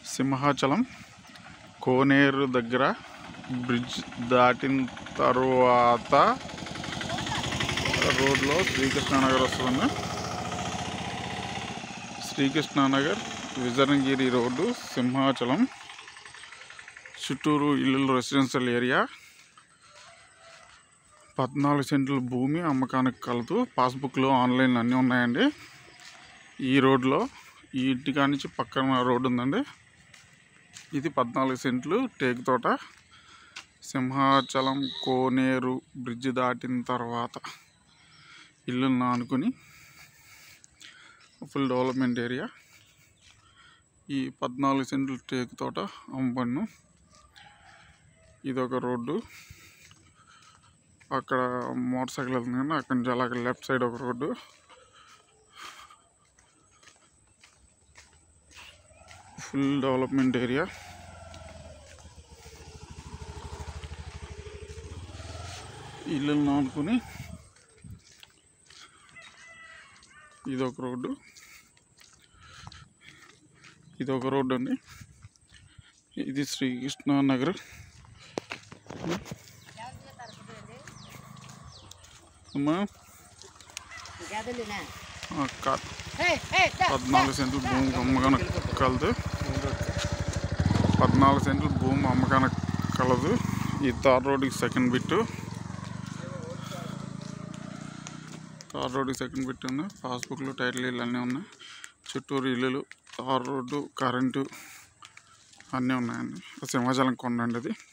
సింహాచలం కోనేరు దగ్గర బ్రిడ్జ్ దాటిన తరువాత రోడ్లో శ్రీకృష్ణానగర్ వస్తుంది శ్రీకృష్ణానగర్ విజరంగిరి రోడ్డు సింహాచలం చుట్టూరు ఇల్లు రెసిడెన్షియల్ ఏరియా పద్నాలుగు సెంట్ల భూమి అమ్మకానికి కలదు పాస్బుక్లో ఆన్లైన్ అన్నీ ఉన్నాయండి ఈ రోడ్లో ఈ ఇంటి కాడ నుంచి పక్కన రోడ్డు ఉందండి ఇది పద్నాలుగు సెంట్లు టేకు తోట సింహాచలం కోనేరు బ్రిడ్జ్ దాటిన తర్వాత ఇల్లులను ఆనుకుని ఫుల్ డెవలప్మెంట్ ఏరియా ఈ పద్నాలుగు సెంట్లు టేకు తోట అమ్మపన్ను ఇది ఒక రోడ్డు అక్కడ మోటార్ సైకిల్ వెళ్తుంది కానీ అక్కడి నుంచి అలాగే లెఫ్ట్ సైడ్ ఒక రోడ్డు ఫుల్ డెవలప్మెంట్ ఏరియా ఇల్లులను ఆనుకుని ఇది ఒక రోడ్డు ఇది ఒక రోడ్డు అండి ఇది శ్రీకృష్ణ నగర్ అమ్మా ఆ కా- పద్నాలుగు సెంట్లు భూమి అమ్మకానికి కలదు పద్నాలుగు సెంట్లు భూమి అమ్మకానికి కలదు ఈ తార్ రోడ్డుకి సెకండ్ బిట్టు తార్ రోడ్డుకి సెకండ్ బిట్ ఉంది పాస్బుక్లు టైటిల్ ఇల్లు అన్నీ ఉన్నాయి చుట్టూరు ఇల్లులు తార్ రోడ్డు కరెంటు అన్నీ ఉన్నాయండి సింహాచలం కొండ అండి అది